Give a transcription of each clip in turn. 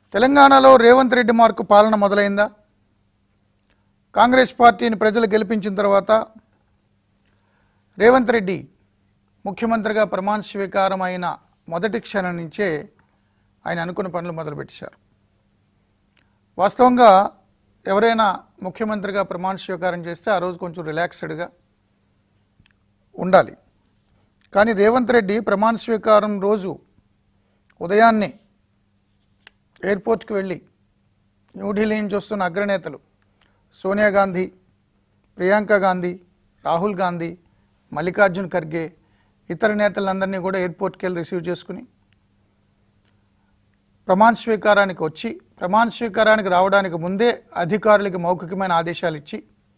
తెలంగాణలో రేవంత్ రెడ్డి మార్కు పాలన మొదలైందా కాంగ్రెస్ పార్టీని ప్రజలు గెలిపించిన తర్వాత రేవంత్ రెడ్డి ముఖ్యమంత్రిగా ప్రమాణ స్వీకారం అయిన మొదటి క్షణం నుంచే ఆయన అనుకున్న పనులు మొదలుపెట్టారు వాస్తవంగా ఎవరైనా ముఖ్యమంత్రిగా ప్రమాణ స్వీకారం చేస్తే ఆ రోజు కొంచెం రిలాక్స్డ్గా ఉండాలి కానీ రేవంత్ రెడ్డి ప్రమాణ స్వీకారం రోజు ఉదయాన్నే ఎయిర్పోర్ట్కి వెళ్ళి న్యూఢిల్లీ నుంచి వస్తున్న అగ్రనేతలు సోనియా గాంధీ ప్రియాంక గాంధీ రాహుల్ గాంధీ మల్లికార్జున్ ఖర్గే ఇతర నేతలందరినీ కూడా ఎయిర్పోర్ట్కి వెళ్ళి రిసీవ్ చేసుకుని ప్రమాణ స్వీకారానికి వచ్చి ప్రమాణ స్వీకారానికి రావడానికి ముందే అధికారులకి మౌఖికమైన ఆదేశాలు ఇచ్చి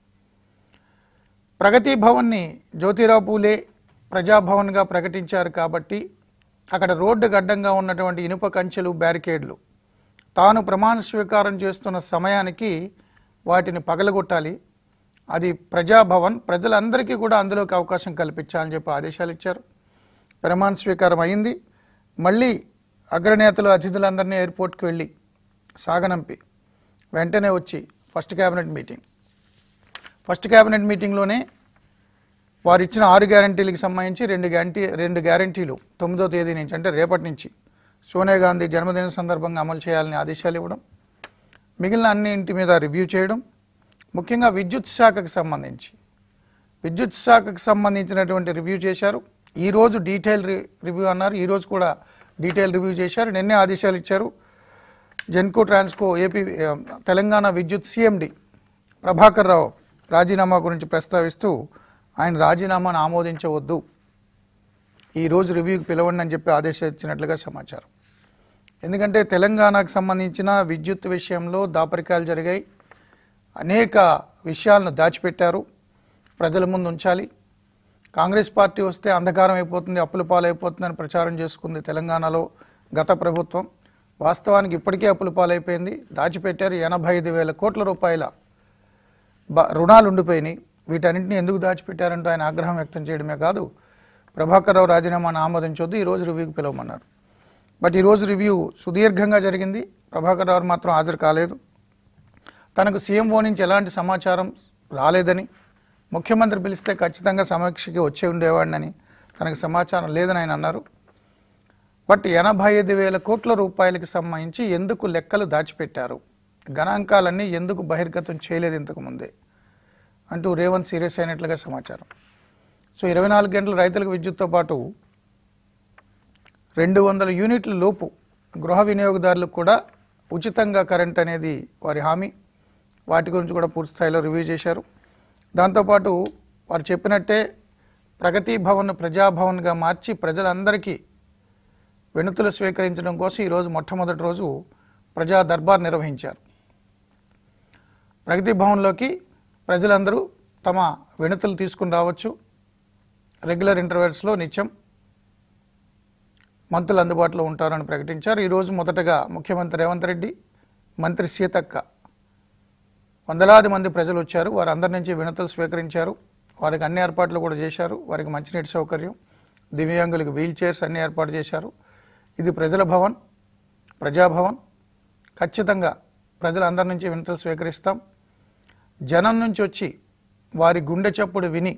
ప్రగతి భవన్ని జ్యోతిరావు పూలే ప్రజాభవన్గా ప్రకటించారు కాబట్టి అక్కడ రోడ్డు గడ్డంగా ఉన్నటువంటి ఇనుప కంచెలు బ్యారికేడ్లు తాను ప్రమాణ స్వీకారం చేస్తున్న సమయానికి వాటిని పగలగొట్టాలి అది ప్రజాభవన్ ప్రజలందరికీ కూడా అందులోకి అవకాశం కల్పించాలని చెప్పి ఆదేశాలు ఇచ్చారు ప్రమాణ స్వీకారం అయింది మళ్ళీ అగ్రనేతలు అతిథులందరినీ ఎయిర్పోర్ట్కి వెళ్ళి సాగనంపి వెంటనే వచ్చి first cabinet meeting first cabinet మీటింగ్లోనే వారు ఇచ్చిన ఆరు గ్యారంటీలకు సంబంధించి రెండు గ్యారంటీ రెండు గ్యారంటీలు తొమ్మిదో తేదీ నుంచి అంటే రేపటి నుంచి సోనియా గాంధీ జన్మదిన సందర్భంగా అమలు చేయాలని ఆదేశాలు ఇవ్వడం మిగిలిన అన్నింటి మీద రివ్యూ చేయడం ముఖ్యంగా విద్యుత్ శాఖకు సంబంధించి విద్యుత్ శాఖకు సంబంధించినటువంటి రివ్యూ చేశారు ఈరోజు డీటెయిల్ రి- రివ్యూ అన్నారు ఈరోజు కూడా డీటెయిల్ రివ్యూ చేశారు నిన్నే ఆదేశాలు ఇచ్చారు జెన్కో ట్రాన్స్కో ఏపీ ఆ, తెలంగాణ విద్యుత్ సిఎండి ప్రభాకర్ రావు రాజీనామా గురించి ప్రస్తావిస్తూ ఆయన రాజీనామాను ఆమోదించవద్దు ఈరోజు రివ్యూకి పిలవండి అని చెప్పి ఆదేశించినట్లుగా సమాచారం ఎందుకంటే తెలంగాణకు సంబంధించిన విద్యుత్ విషయంలో దాపరికాలు జరిగాయి అనేక విషయాలను దాచిపెట్టారు ప్రజల ముందు ఉంచాలి కాంగ్రెస్ పార్టీ వస్తే అంధకారం అయిపోతుంది అప్పుల పాలైపోతుందని ప్రచారం చేసుకుంది తెలంగాణలో గత ప్రభుత్వం వాస్తవానికి ఇప్పటికే అప్పుల పాలైపోయింది దాచిపెట్టారు ఎనభై ఐదు వేల కోట్ల రూపాయల బ రుణాలు ఉండిపోయినాయి వీటన్నింటినీ ఎందుకు దాచిపెట్టారంటూ ఆయన ఆగ్రహం వ్యక్తం చేయడమే కాదు ప్రభాకర్ రావు రాజీనామాను ఆమోదించొద్దు ఈరోజు రివ్యూకి పిలవమన్నారు బట్ ఈరోజు రివ్యూ సుదీర్ఘంగా జరిగింది ప్రభాకర్ రావు మాత్రం హాజరు కాలేదు తనకు సీఎంఓ నుంచి ఎలాంటి సమాచారం రాలేదని ముఖ్యమంత్రి పిలిస్తే ఖచ్చితంగా సమీక్షకి వచ్చే ఉండేవాడినని తనకు సమాచారం లేదని ఆయన అన్నారు బట్ ఎనభై ఐదు వేల కోట్ల రూపాయలకి సంబంధించి ఎందుకు లెక్కలు దాచిపెట్టారు గణాంకాలన్నీ ఎందుకు బహిర్గతం చేయలేదు ఇంతకు ముందే అంటూ రేవంత్ సీరియస్ అయినట్లుగా సమాచారం సో ఇరవై నాలుగు గంటల రైతులకు విద్యుత్తో పాటు రెండు వందల యూనిట్ల లోపు గృహ వినియోగదారులకు కూడా ఉచితంగా కరెంట్ అనేది వారి హామీ వాటి గురించి కూడా పూర్తి స్థాయిలో రివ్యూ చేశారు దాంతోపాటు వారు చెప్పినట్టే ప్రగతి భవన్ ప్రజాభవన్గా మార్చి ప్రజలందరికీ వినతులు స్వీకరించడం కోసం ఈరోజు మొట్టమొదటి రోజు ప్రజా దర్బార్ నిర్వహించారు ప్రగతి భవన్లోకి ప్రజలందరూ తమ వినతులు తీసుకుని రావచ్చు రెగ్యులర్ ఇంటర్వెల్స్లో నిత్యం మంత్రులు అందుబాటులో ఉంటారని ప్రకటించారు ఈరోజు మొదటగా ముఖ్యమంత్రి రేవంత్ రెడ్డి మంత్రి సీతక్క వందలాది మంది ప్రజలు వచ్చారు వారందరి నుంచి వినతులు స్వీకరించారు వారికి అన్ని ఏర్పాట్లు కూడా చేశారు వారికి మంచినీటి సౌకర్యం దివ్యాంగులకు వీల్ చైర్స్ అన్ని ఏర్పాటు చేశారు ఇది ప్రజల భవన్ ప్రజాభవన్ ఖచ్చితంగా ప్రజలందరి నుంచి వినతులు స్వీకరిస్తాం జనం నుంచి వచ్చి వారి గుండె చప్పుడు విని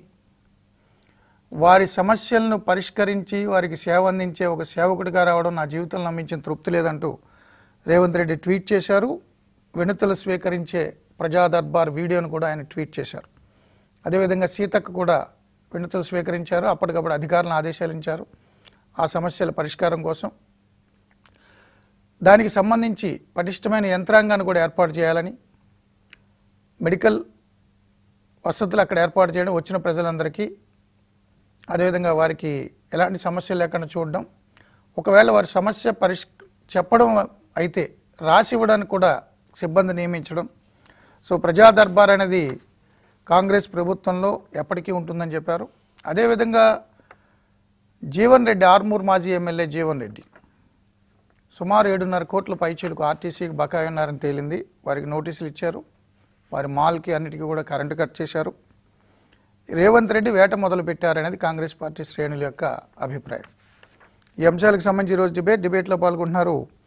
వారి సమస్యలను పరిష్కరించి వారికి సేవ అందించే ఒక సేవకుడిగా రావడం నా జీవితంలో నమ్మించిన తృప్తి లేదంటూ రేవంత్ రెడ్డి ట్వీట్ చేశారు వినతులు స్వీకరించే ప్రజా దర్బార్ వీడియోను కూడా ఆయన ట్వీట్ చేశారు అదేవిధంగా సీతక్క కూడా వినతులు స్వీకరించారు అప్పటికప్పుడు అధికారులను ఆదేశాలించారు ఆ సమస్యల పరిష్కారం కోసం దానికి సంబంధించి పటిష్టమైన యంత్రాంగాన్ని కూడా ఏర్పాటు చేయాలని మెడికల్ వసతులు అక్కడ ఏర్పాటు చేయడం వచ్చిన ప్రజలందరికీ అదేవిధంగా వారికి ఎలాంటి సమస్యలు లేకుండా చూడడం ఒకవేళ వారి సమస్య పరిష్ చెప్పడం అయితే రాసి ఇవ్వడానికి కూడా సిబ్బంది నియమించడం సో ప్రజా దర్బార్ అనేది కాంగ్రెస్ ప్రభుత్వంలో ఎప్పటికీ ఉంటుందని చెప్పారు అదేవిధంగా జీవన్ రెడ్డి ఆర్మూర్ మాజీ ఎమ్మెల్యే జీవన్ రెడ్డి సుమారు ఏడున్నర కోట్ల పైచీలకు ఆర్టీసీకి బకాయి ఉన్నారని తేలింది వారికి నోటీసులు ఇచ్చారు వారి మాల్కి అన్నిటికీ కూడా కరెంటు కట్ చేశారు రేవంత్ రెడ్డి వేట మొదలు పెట్టారనేది కాంగ్రెస్ పార్టీ శ్రేణుల యొక్క అభిప్రాయం ఈ అంశాలకు సంబంధించి ఈరోజు డిబేట్ డిబేట్లో పాల్గొంటున్నారు